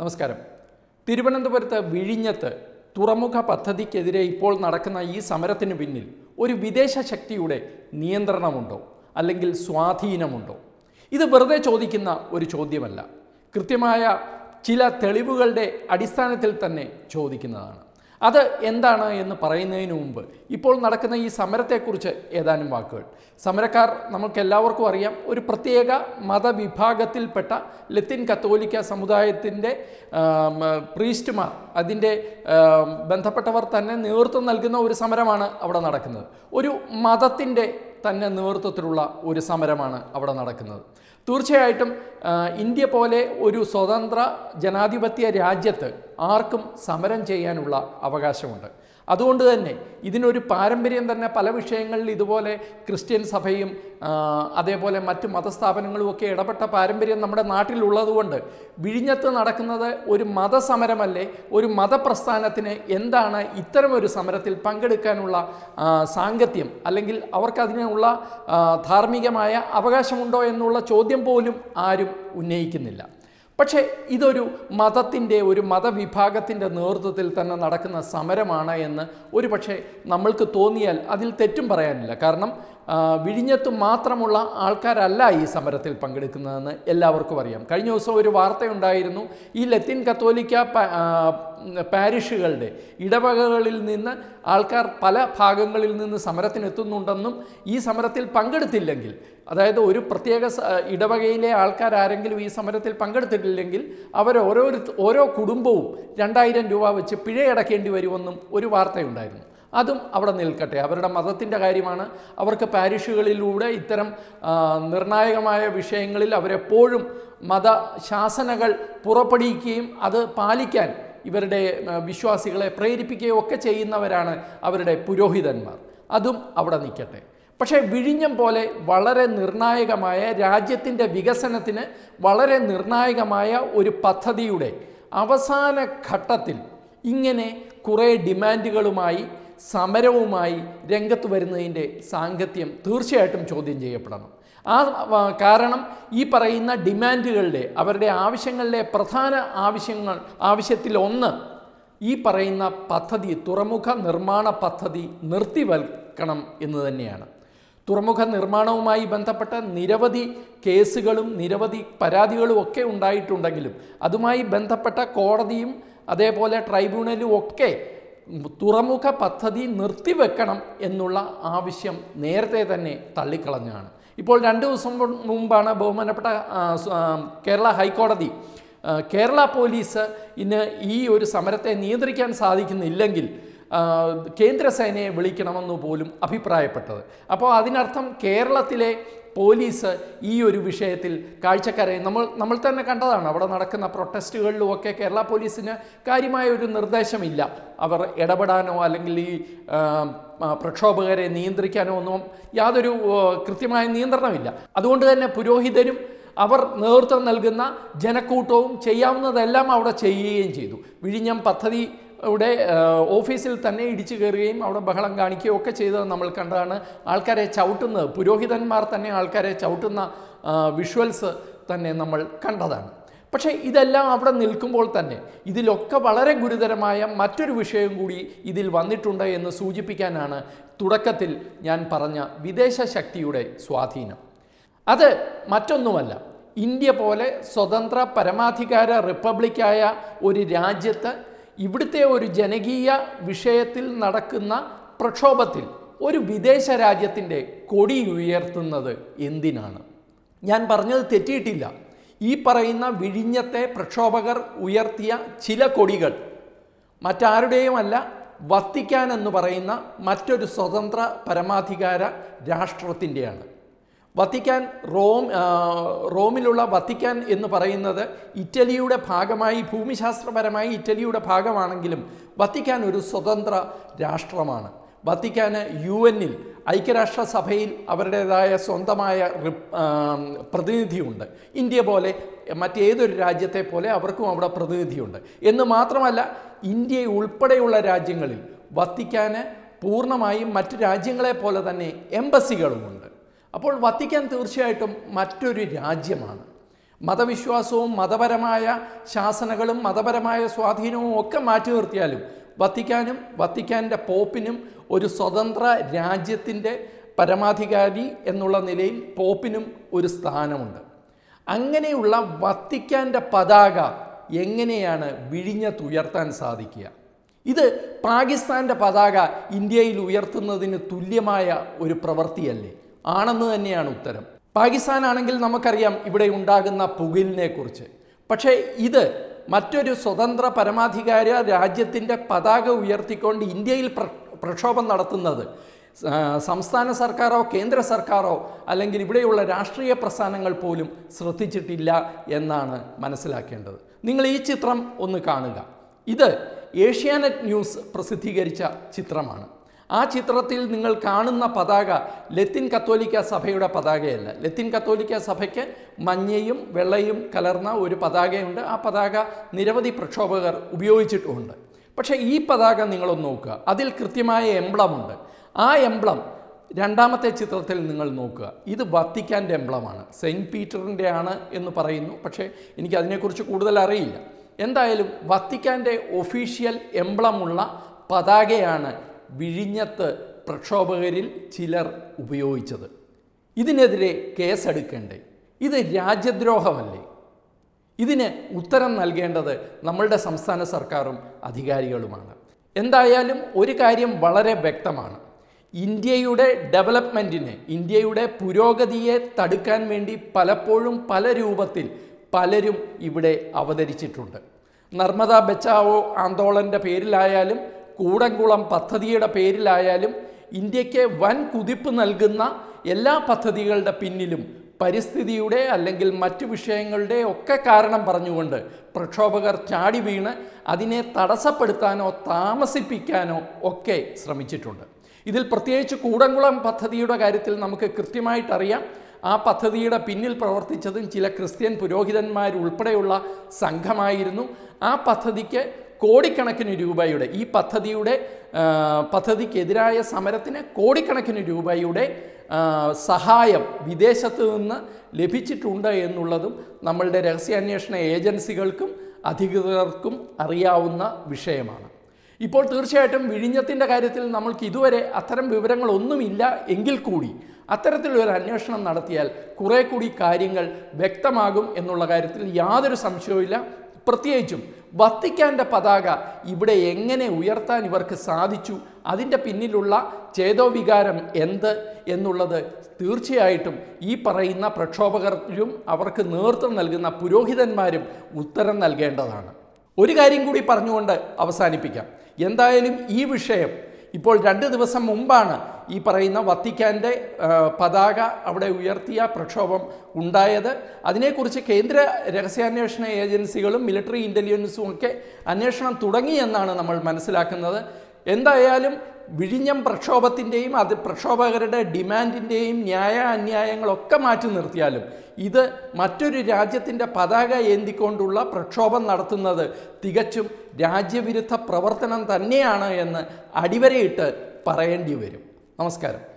നമസ്കാരം തിരുവനന്തപുരത്ത് വിഴിഞ്ഞത്ത് തുറമുഖ പദ്ധതിക്കെതിരെ ഇപ്പോൾ നടക്കുന്ന ഈ സമരത്തിന് പിന്നിൽ ഒരു വിദേശ ശക്തിയുടെ നിയന്ത്രണമുണ്ടോ അല്ലെങ്കിൽ സ്വാധീനമുണ്ടോ ഇത് വെറുതെ ചോദിക്കുന്ന ഒരു ചോദ്യമല്ല കൃത്യമായ ചില തെളിവുകളുടെ അടിസ്ഥാനത്തിൽ തന്നെ ചോദിക്കുന്നതാണ് അത് എന്താണ് എന്ന് പറയുന്നതിന് മുമ്പ് ഇപ്പോൾ നടക്കുന്ന ഈ സമരത്തെക്കുറിച്ച് ഏതാനും വാക്കുകൾ സമരക്കാർ നമുക്ക് എല്ലാവർക്കും അറിയാം ഒരു പ്രത്യേക മതവിഭാഗത്തിൽപ്പെട്ട ലത്തിൻ കത്തോലിക്ക സമുദായത്തിൻ്റെ ആം, പ്രീസ്റ്റുമാർ അതിൻ്റെ ആം, ബന്ധപ്പെട്ടവർ തന്നെ നേതൃത്വം നൽകുന്ന ഒരു സമരമാണ് അവിടെ നടക്കുന്നത് ഒരു മതത്തിൻ്റെ തന്നെ നേതൃത്വത്തിലുള്ള ഒരു സമരമാണ് അവിടെ നടക്കുന്നത് തീർച്ചയായിട്ടും ആ, ഇന്ത്യ പോലെ ഒരു സ്വതന്ത്ര ജനാധിപത്യ രാജ്യത്ത് ആർക്കും സമരം ചെയ്യാനുള്ള അവകാശമുണ്ട് അതുകൊണ്ട് തന്നെ ഇതിനൊരു പാരമ്പര്യം തന്നെ പല വിഷയങ്ങളിൽ ഇതുപോലെ ക്രിസ്ത്യൻ സഭയും ആ, അതേപോലെ മറ്റ് മതസ്ഥാപനങ്ങളും ഒക്കെ ഇടപെട്ട പാരമ്പര്യം നമ്മുടെ നാട്ടിലുള്ളതുകൊണ്ട് വിഴിഞ്ഞത്ത് നടക്കുന്നത് ഒരു മതസമരമല്ലേ ഒരു മതപ്രസ്ഥാനത്തിന് എന്താണ് ഇത്തരം ഒരു സമരത്തിൽ പങ്കെടുക്കാനുള്ള ആ, സാങ്കത്യം അല്ലെങ്കിൽ അവർക്കതിനുള്ള ആ, ധാർമ്മികമായ അവകാശമുണ്ടോ എന്നുള്ള ചോദ്യം പോലും ആരും ഉന്നയിക്കുന്നില്ല പക്ഷേ ഇതൊരു മതത്തിൻ്റെ ഒരു മതവിഭാഗത്തിൻ്റെ നേതൃത്വത്തിൽ തന്നെ നടക്കുന്ന സമരമാണ് എന്ന് ഒരു പക്ഷേ നമ്മൾക്ക് തോന്നിയാൽ അതിൽ തെറ്റും പറയാനില്ല കാരണം ആ, വിഴിഞ്ഞത്ത് മാത്രമുള്ള ആൾക്കാരല്ല ഈ സമരത്തിൽ പങ്കെടുക്കുന്നതെന്ന് എല്ലാവർക്കും അറിയാം കഴിഞ്ഞ ദിവസം ഒരു വാർത്തയുണ്ടായിരുന്നു ഈ ലത്തിൻ കത്തോലിക്ക പ- ആ, പാരിഷുകളുടെ ഇടവകകളിൽ നിന്ന് ആൾക്കാർ പല ഭാഗങ്ങളിൽ നിന്ന് സമരത്തിനെത്തുന്നുണ്ടെന്നും ഈ സമരത്തിൽ പങ്കെടുത്തില്ലെങ്കിൽ അതായത് ഒരു പ്രത്യേക സ- ഇടവകയിലെ ആൾക്കാർ ആരെങ്കിലും ഈ സമരത്തിൽ പങ്കെടുത്തിട്ടില്ലെങ്കിൽ അവർ ഓരോ ഓരോ കുടുംബവും രണ്ടായിരം രൂപ വെച്ച് പിഴയടക്കേണ്ടി വരുമെന്നും ഒരു വാർത്തയുണ്ടായിരുന്നു അതും അവിടെ നിൽക്കട്ടെ അവരുടെ മതത്തിൻ്റെ കാര്യമാണ് അവർക്ക് പാരിഷുകളിലൂടെ ഇത്തരം ആ, നിർണായകമായ വിഷയങ്ങളിൽ അവരെപ്പോഴും മതശാസനകൾ പുറപ്പെടുവിക്കുകയും അത് പാലിക്കാൻ ഇവരുടെ ആ, വിശ്വാസികളെ പ്രേരിപ്പിക്കുകയും ഒക്കെ ചെയ്യുന്നവരാണ് അവരുടെ പുരോഹിതന്മാർ അതും അവിടെ നിൽക്കട്ടെ പക്ഷേ വിഴിഞ്ഞം പോലെ വളരെ നിർണായകമായ രാജ്യത്തിൻ്റെ വികസനത്തിന് വളരെ നിർണായകമായ ഒരു പദ്ധതിയുടെ അവസാന ഘട്ടത്തിൽ ഇങ്ങനെ കുറേ ഡിമാൻഡുകളുമായി സമരവുമായി രംഗത്ത് വരുന്നതിൻ്റെ സാങ്കത്യം തീർച്ചയായിട്ടും ചോദ്യം ചെയ്യപ്പെടണം ആ ആ, കാരണം ഈ പറയുന്ന ഡിമാൻഡുകളുടെ അവരുടെ ആവശ്യങ്ങളിലെ പ്രധാന ആവശ്യങ്ങൾ ആവശ്യത്തിൽ ഒന്ന് ഈ പറയുന്ന പദ്ധതി തുറമുഖ നിർമ്മാണ പദ്ധതി നിർത്തിവെക്കണം എന്ന് തന്നെയാണ് തുറമുഖ നിർമ്മാണവുമായി ബന്ധപ്പെട്ട നിരവധി കേസുകളും നിരവധി പരാതികളും ഒക്കെ ഉണ്ടായിട്ടുണ്ടെങ്കിലും അതുമായി ബന്ധപ്പെട്ട കോടതിയും അതേപോലെ ട്രൈബ്യൂണലും ഒക്കെ തുറമുഖ പദ്ധതി നിർത്തിവെക്കണം എന്നുള്ള ആവശ്യം നേരത്തെ തന്നെ തള്ളിക്കളഞ്ഞാണ് ഇപ്പോൾ രണ്ട് ദിവസം മുൻ- മുമ്പാണ് ബഹുമാനപ്പെട്ട ആ, സ- ആ, കേരള ഹൈക്കോടതി ആ, കേരള പോലീസ് ഇന്ന് ഈ ഒരു സമരത്തെ നിയന്ത്രിക്കാൻ സാധിക്കുന്നില്ലെങ്കിൽ ആ, കേന്ദ്രസേനയെ വിളിക്കണമെന്ന് പോലും അഭിപ്രായപ്പെട്ടത് അപ്പോൾ അതിനർത്ഥം കേരളത്തിലെ പോലീസ് ഈ ഒരു വിഷയത്തിൽ കാഴ്ചക്കാരെ നമ്മൾ നമ്മൾ തന്നെ കണ്ടതാണ് അവിടെ നടക്കുന്ന പ്രൊട്ടസ്റ്റുകളിലുമൊക്കെ കേരള പോലീസിന് കാര്യമായ ഒരു നിർദ്ദേശമില്ല അവർ ഇടപെടാനോ അല്ലെങ്കിൽ ഈ ആ, ആ, പ്രക്ഷോഭകരെ നിയന്ത്രിക്കാനോ ഒന്നും യാതൊരു ആ, കൃത്യമായ നിയന്ത്രണമില്ല അതുകൊണ്ട് തന്നെ പുരോഹിതരും അവർ നേതൃത്വം നൽകുന്ന ജനക്കൂട്ടവും ചെയ്യാവുന്നതെല്ലാം അവിടെ ചെയ്യുകയും ചെയ്തു വിഴിഞ്ഞം പദ്ധതി യുടെ ഓഫീസിൽ തന്നെ ഇടിച്ചു കയറുകയും അവിടെ ബഹളം കാണിക്കുകയും ഒക്കെ ചെയ്തത് നമ്മൾ കണ്ടതാണ് ആൾക്കാരെ ചവിട്ടുന്നത് പുരോഹിതന്മാർ തന്നെ ആൾക്കാരെ ചവിട്ടുന്ന വിഷ്വൽസ് തന്നെ നമ്മൾ കണ്ടതാണ് പക്ഷേ ഇതെല്ലാം അവിടെ നിൽക്കുമ്പോൾ തന്നെ ഇതിലൊക്കെ വളരെ ഗുരുതരമായ മറ്റൊരു വിഷയം കൂടി ഇതിൽ വന്നിട്ടുണ്ട് എന്ന് സൂചിപ്പിക്കാനാണ് തുടക്കത്തിൽ ഞാൻ പറഞ്ഞ വിദേശ ശക്തിയുടെ സ്വാധീനം അത് മറ്റൊന്നുമല്ല ഇന്ത്യ പോലെ സ്വതന്ത്ര പരമാധികാര റിപ്പബ്ലിക്കായ ഒരു രാജ്യത്ത് ഇവിടുത്തെ ഒരു ജനകീയ വിഷയത്തിൽ നടക്കുന്ന പ്രക്ഷോഭത്തിൽ ഒരു വിദേശ രാജ്യത്തിൻ്റെ കൊടി ഉയർത്തുന്നത് എന്തിനാണ് ഞാൻ പറഞ്ഞത് തെറ്റിയിട്ടില്ല ഈ പറയുന്ന വിഴിഞ്ഞത്തെ പ്രക്ഷോഭകർ ഉയർത്തിയ ചില കൊടികൾ മറ്റാരുടെയുമല്ല വത്തിക്കാൻ എന്ന് പറയുന്ന മറ്റൊരു സ്വതന്ത്ര പരമാധികാര രാഷ്ട്രത്തിൻ്റെയാണ് വത്തിക്കാൻ റോം ആ, റോമിലുള്ള വത്തിക്കാൻ എന്ന് പറയുന്നത് ഇറ്റലിയുടെ ഭാഗമായി ഭൂമിശാസ്ത്രപരമായി ഇറ്റലിയുടെ ഭാഗമാണെങ്കിലും വത്തിക്കാൻ ഒരു സ്വതന്ത്ര രാഷ്ട്രമാണ് വത്തിക്കാന് യു എന്നിൽ ഐക്യരാഷ്ട്രസഭയിൽ അവരുടേതായ സ്വന്തമായ റിപ്പ്- ആ, പ്രതിനിധിയുണ്ട് ഇന്ത്യ പോലെ മറ്റേതൊരു രാജ്യത്തെ പോലെ അവർക്കും അവിടെ പ്രതിനിധിയുണ്ട് എന്ന് മാത്രമല്ല ഇന്ത്യ ഉൾപ്പെടെയുള്ള രാജ്യങ്ങളിൽ വത്തിക്കാന് പൂർണ്ണമായും മറ്റ് രാജ്യങ്ങളെ പോലെ തന്നെ എംബസികളുമുണ്ട് അപ്പോൾ വത്തിക്കാൻ തീർച്ചയായിട്ടും മറ്റൊരു രാജ്യമാണ് മതവിശ്വാസവും മതപരമായ ശാസനകളും മതപരമായ സ്വാധീനവും ഒക്കെ മാറ്റി നിർത്തിയാലും വത്തിക്കാനും വത്തിക്കാൻ്റെ പോപ്പിനും ഒരു സ്വതന്ത്ര രാജ്യത്തിൻ്റെ പരമാധികാരി എന്നുള്ള നിലയിൽ പോപ്പിനും ഒരു സ്ഥാനമുണ്ട് അങ്ങനെയുള്ള വത്തിക്കാൻ്റെ പതാക എങ്ങനെയാണ് വിഴിഞ്ഞത്തുയർത്താൻ സാധിക്കുക ഇത് പാകിസ്ഥാൻ്റെ പതാക ഇന്ത്യയിൽ ഉയർത്തുന്നതിന് തുല്യമായ ഒരു പ്രവൃത്തിയല്ലേ ആണെന്ന് തന്നെയാണ് ഉത്തരം പാകിസ്ഥാനാണെങ്കിൽ നമുക്കറിയാം ഇവിടെ ഉണ്ടാകുന്ന പുകലിനെ കുറിച്ച് പക്ഷേ ഇത് മറ്റൊരു സ്വതന്ത്ര പരമാധികാര രാജ്യത്തിൻ്റെ പതാക ഉയർത്തിക്കൊണ്ട് ഇന്ത്യയിൽ പ്ര പ്രക്ഷോഭം നടത്തുന്നത് ആ, സംസ്ഥാന സർക്കാരോ കേന്ദ്ര സർക്കാരോ അല്ലെങ്കിൽ ഇവിടെയുള്ള രാഷ്ട്രീയ പ്രസ്ഥാനങ്ങൾ പോലും ശ്രദ്ധിച്ചിട്ടില്ല എന്നാണ് മനസ്സിലാക്കേണ്ടത് നിങ്ങൾ ഈ ചിത്രം ഒന്ന് കാണുക ഇത് ഏഷ്യാനെറ്റ് ന്യൂസ് പ്രസിദ്ധീകരിച്ച ചിത്രമാണ് ആ ചിത്രത്തിൽ നിങ്ങൾ കാണുന്ന പതാക ലത്തിൻ കത്തോലിക്ക സഭയുടെ പതാകയല്ല ലത്തിൻ കത്തോലിക്ക സഭയ്ക്ക് മഞ്ഞയും വെള്ളയും കലർന്ന ഒരു പതാകയുണ്ട് ആ പതാക നിരവധി പ്രക്ഷോഭകർ ഉപയോഗിച്ചിട്ടുമുണ്ട് പക്ഷേ ഈ പതാക നിങ്ങളൊന്ന് നോക്കുക അതിൽ കൃത്യമായ എംബ്ലമുണ്ട് ആ എംബ്ലം രണ്ടാമത്തെ ചിത്രത്തിൽ നിങ്ങൾ നോക്കുക ഇത് വത്തിക്കാൻ്റെ എംബ്ലമാണ് സെയിൻറ്റ് പീറ്ററിൻ്റെ ആണ് എന്ന് പറയുന്നു പക്ഷേ എനിക്ക് അതിനെക്കുറിച്ച് കൂടുതൽ അറിയില്ല എന്തായാലും വത്തിക്കാൻ്റെ ഒഫീഷ്യൽ എംബ്ലമുള്ള പതാകയാണ് വിഴിഞ്ഞത്ത് പ്രക്ഷോഭകരിൽ ചിലർ ഉപയോഗിച്ചത് ഇതിനെതിരെ കേസെടുക്കണ്ടേ ഇത് രാജ്യദ്രോഹമല്ലേ ഇതിന് ഉത്തരം നൽകേണ്ടത് നമ്മളുടെ സംസ്ഥാന സർക്കാരും അധികാരികളുമാണ് എന്തായാലും ഒരു കാര്യം വളരെ വ്യക്തമാണ് ഇന്ത്യയുടെ ഡെവലപ്മെൻറ്റിനെ ഇന്ത്യയുടെ പുരോഗതിയെ തടുക്കാൻ വേണ്ടി പലപ്പോഴും പല രൂപത്തിൽ പലരും ഇവിടെ അവതരിച്ചിട്ടുണ്ട് നർമ്മദ ബച്ചാവോ ആന്തോളൻ്റെ പേരിലായാലും കൂടംകുളം പദ്ധതിയുടെ പേരിലായാലും ഇന്ത്യക്ക് വൻ കുതിപ്പ് നൽകുന്ന എല്ലാ പദ്ധതികളുടെ പിന്നിലും പരിസ്ഥിതിയുടെ അല്ലെങ്കിൽ മറ്റു വിഷയങ്ങളുടെ ഒക്കെ കാരണം പറഞ്ഞുകൊണ്ട് പ്രക്ഷോഭകർ ചാടി വീണ് അതിനെ തടസ്സപ്പെടുത്താനോ താമസിപ്പിക്കാനോ ഒക്കെ ശ്രമിച്ചിട്ടുണ്ട് ഇതിൽ പ്രത്യേകിച്ച് കൂടംകുളം പദ്ധതിയുടെ കാര്യത്തിൽ നമുക്ക് കൃത്യമായിട്ടറിയാം ആ പദ്ധതിയുടെ പിന്നിൽ പ്രവർത്തിച്ചതും ചില ക്രിസ്ത്യൻ പുരോഹിതന്മാരുൾപ്പെടെയുള്ള സംഘമായിരുന്നു ആ പദ്ധതിക്ക് കോടിക്കണക്കിന് രൂപയുടെ ഈ പദ്ധതിയുടെ ആ, പദ്ധതിക്കെതിരായ സമരത്തിന് കോടിക്കണക്കിന് രൂപയുടെ ആ, സഹായം വിദേശത്ത് നിന്ന് ലഭിച്ചിട്ടുണ്ട് എന്നുള്ളതും നമ്മളുടെ രഹസ്യാന്വേഷണ ഏജൻസികൾക്കും അധികൃതർക്കും അറിയാവുന്ന വിഷയമാണ് ഇപ്പോൾ തീർച്ചയായിട്ടും വിഴിഞ്ഞത്തിൻ്റെ കാര്യത്തിൽ നമ്മൾക്ക് ഇതുവരെ അത്തരം വിവരങ്ങളൊന്നുമില്ല എങ്കിൽ കൂടി അത്തരത്തിലൊരു അന്വേഷണം നടത്തിയാൽ കുറേ കൂടി കാര്യങ്ങൾ വ്യക്തമാകും എന്നുള്ള കാര്യത്തിൽ യാതൊരു സംശയവുമില്ല പ്രത്യേകിച്ചും വത്തിക്കാൻ്റെ പതാക ഇവിടെ എങ്ങനെ ഉയർത്താൻ ഇവർക്ക് സാധിച്ചു അതിൻ്റെ പിന്നിലുള്ള ചേതോവികാരം എന്ത് എന്നുള്ളത് തീർച്ചയായിട്ടും ഈ പറയുന്ന പ്രക്ഷോഭകരും അവർക്ക് നേതൃത്വം നൽകുന്ന പുരോഹിതന്മാരും ഉത്തരം നൽകേണ്ടതാണ് ഒരു കാര്യം കൂടി പറഞ്ഞുകൊണ്ട് അവസാനിപ്പിക്കാം എന്തായാലും ഈ വിഷയം ഇപ്പോൾ രണ്ട് ദിവസം മുമ്പാണ് ഈ പറയുന്ന വത്തിക്കാൻ്റെ ആ, പതാക അവിടെ ഉയർത്തിയ പ്രക്ഷോഭം ഉണ്ടായത് അതിനെക്കുറിച്ച് കേന്ദ്ര രഹസ്യാന്വേഷണ ഏജൻസികളും മിലിറ്ററി ഇൻ്റലിജൻസും ഒക്കെ അന്വേഷണം തുടങ്ങിയെന്നാണ് നമ്മൾ മനസ്സിലാക്കുന്നത് എന്തായാലും വിഴിഞ്ഞം പ്രക്ഷോഭത്തിൻ്റെയും അത് പ്രക്ഷോഭകരുടെ ഡിമാൻഡിൻ്റെയും ന്യായ അന്യായങ്ങളൊക്കെ മാറ്റി നിർത്തിയാലും ഇത് മറ്റൊരു രാജ്യത്തിൻ്റെ പതാക ഏന്തിക്കൊണ്ടുള്ള പ്രക്ഷോഭം നടത്തുന്നത് തികച്ചും രാജ്യവിരുദ്ധ പ്രവർത്തനം തന്നെയാണ് എന്ന് അടിവരയിട്ട് പറയേണ്ടി വരും നമസ്കാരം